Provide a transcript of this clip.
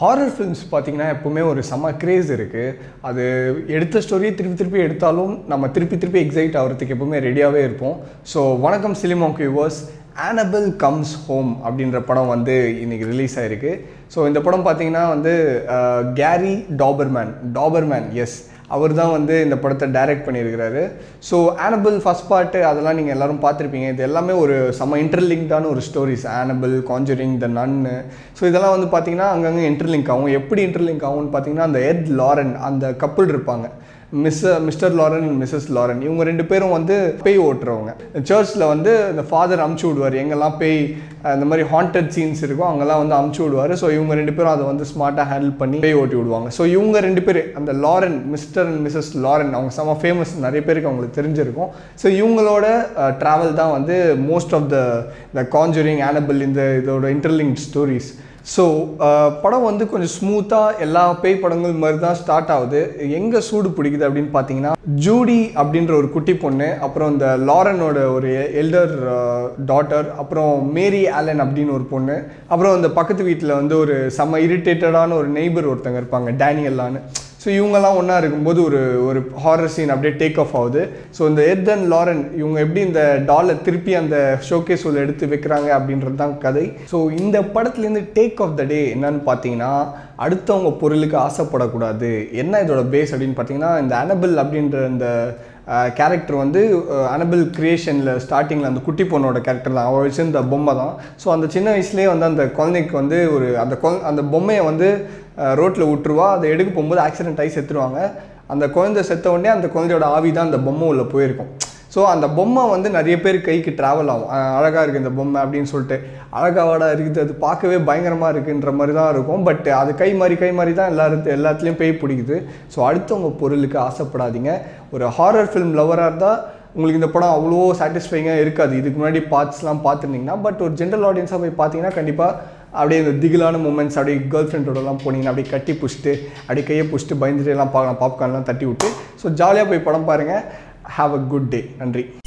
horror films பார்த்தீங்கன்னா எப்போவுமே ஒரு செம்ம கிரேஸ் இருக்குது அது எடுத்த ஸ்டோரியை திருப்பி திருப்பி எடுத்தாலும் நம்ம திருப்பி திருப்பி எக்ஸைட் ஆகிறதுக்கு எப்போவுமே ரெடியாகவே இருப்போம் ஸோ வணக்கம் சிலிமாக் யூவர்ஸ் ஆனபிள் கம்ஸ் ஹோம் அப்படின்ற படம் வந்து இன்றைக்கி ரிலீஸ் ஆயிருக்கு ஸோ இந்த படம் பார்த்தீங்கன்னா வந்து அஹ், கேரி டாபர்மேன் டாபர்மேன் எஸ் அவர் தான் வந்து இந்த படத்தை டைரக்ட் பண்ணியிருக்கிறாரு ஸோ ஆனபிள் ஃபஸ்ட் பார்ட்டு அதெல்லாம் நீங்கள் எல்லாரும் பார்த்துருப்பீங்க இது எல்லாமே ஒரு செம்ம இன்டர்லிங்க்டான ஒரு stories Annabelle Conjuring the Nun so இதெல்லாம் வந்து பார்த்தீங்கன்னா அங்கங்கே இன்டர்லிங்க் ஆகும் எப்படி இன்டர்லிங்க் ஆகும்னு பார்த்தீங்கன்னா அந்த எட் லாரன் அந்த கப்புள் இருப்பாங்க miss Mr Lorraine Mrs Lorraine இவங்க ரெண்டு பேரும் வந்து பேய் ஓட்டுறவங்க சர்ச்சில் வந்து இந்த ஃபாதர் அமுச்சு விடுவார் எங்கெல்லாம் பேய் அஹ், இந்த மாதிரி ஹாண்டட் சீன்ஸ் இருக்கோ அங்கெல்லாம் வந்து அமுச்சு விடுவார் ஸோ இவங்க ரெண்டு பேரும் அதை வந்து ஸ்மார்ட்டாக ஹேண்டில் பண்ணி பேய் ஓட்டி விடுவாங்க ஸோ இவங்க ரெண்டு பேர் அந்த Lorraine Mr and Mrs Lorraine அவங்க செம்ம ஃபேமஸ் நிறைய பேருக்கு அவங்களுக்கு தெரிஞ்சிருக்கும் ஸோ இவங்களோட ட்ராவல் தான் வந்து most of the the Conjuring Annabelle இந்த இதோட இன்டர்லிங்க் ஸ்டோரிஸ் ஸோ படம் வந்து கொஞ்சம் ஸ்மூத்தாக எல்லா பேய் படங்கள் மாதிரி தான் ஸ்டார்ட் ஆகுது எங்கே சூடு பிடிக்குது அப்படின்னு பார்த்தீங்கன்னா ஜூடி அப்படின்ற ஒரு குட்டி பொண்ணு அப்புறம் இந்த லாரனோட ஒரு எல்டர் டாட்டர் அப்புறம் மேரி ஆலன் அப்படின்னு ஒரு பொண்ணு அப்புறம் இந்த பக்கத்து வீட்டில் வந்து ஒரு செம்ம இரிட்டேட்டடான ஒரு நெய்பர் ஒருத்தங்க இருப்பாங்க டேனியல்லான்னு ஸோ இவங்கெல்லாம் ஒன்றா இருக்கும்போது ஒரு ஒரு ஹாரர் சீன் அப்படியே டேக் ஆஃப் ஆகுது ஸோ இந்த எட் அண்ட் லாரன் இவங்க எப்படி இந்த டாலை திருப்பி அந்த ஷோகேஸ் உள்ள எடுத்து வைக்கிறாங்க அப்படின்றது தான் கதை ஸோ இந்த படத்துலேருந்து டேக் ஆஃப் த டே என்னன்னு பார்த்தீங்கன்னா அடுத்தவங்க பொருளுக்கு ஆசைப்படக்கூடாது என்ன இதோட பேஸ் அப்படின்னு பார்த்தீங்கன்னா இந்த அனபிள் அப்படின்ற இந்த கேரக்டர் வந்து அனபிள் கிரியேஷனில் ஸ்டார்டிங்கில் அந்த குட்டி பொண்ணோட கேரக்டர் தான் அவள் வச்சிருந்த பொம்மை தான் ஸோ அந்த சின்ன வயசுலேயே வந்து அந்த குழந்தைக்கு வந்து ஒரு அந்த குழ அந்த பொம்மையை வந்து ரோட்டில் விட்டுருவா அதை எடுக்க போகும்போது ஆக்சிடென்ட் ஆகி செத்துருவாங்க அந்த குழந்தை செத்த உடனே அந்த குழந்தையோட ஆவி தான் அந்த பொம்மை உள்ள போயிருக்கும் ஸோ அந்த பொம்மை வந்து நிறைய பேர் கைக்கு ட்ராவல் ஆகும் அழகாக இருக்குது இந்த பொம்மை அப்படின்னு சொல்லிட்டு அழகாவாடா இருக்குது அது பார்க்கவே பயங்கரமாக இருக்குன்ற மாதிரி தான் இருக்கும் பட் அது கை மாதிரி கை மாதிரி தான் எல்லாரு எல்லாத்துலேயும் பேய் பிடிக்குது ஸோ அடுத்தவங்க பொருளுக்கு ஆசைப்படாதீங்க ஒரு ஹாரர் ஃபிலிம் லவராக இருந்தால் உங்களுக்கு இந்த படம் அவ்வளோ சாட்டிஸ்ஃபைங்காக இருக்காது இதுக்கு முன்னாடி பார்ட்ஸ்லாம் பார்த்துருந்தீங்கன்னா பட் ஒரு ஜென்ரல் ஆடியன்ஸாக போய் பார்த்தீங்கன்னா கண்டிப்பாக அப்படியே இந்த திகிலான மூமெண்ட்ஸ் அப்படியே கேர்ள் ஃப்ரெண்டோடலாம் போனீங்கன்னா அப்படியே கட்டி பிடிச்சிட்டு அப்படியே கையை பிடிச்சிட்டு பயந்துட்டு எல்லாம் பார்க்கலாம் பாப்கார்ன்லாம் தட்டி விட்டு ஸோ ஜாலியாக போய் படம் பாருங்கள் ஹாவ் அ குட் டே நன்றி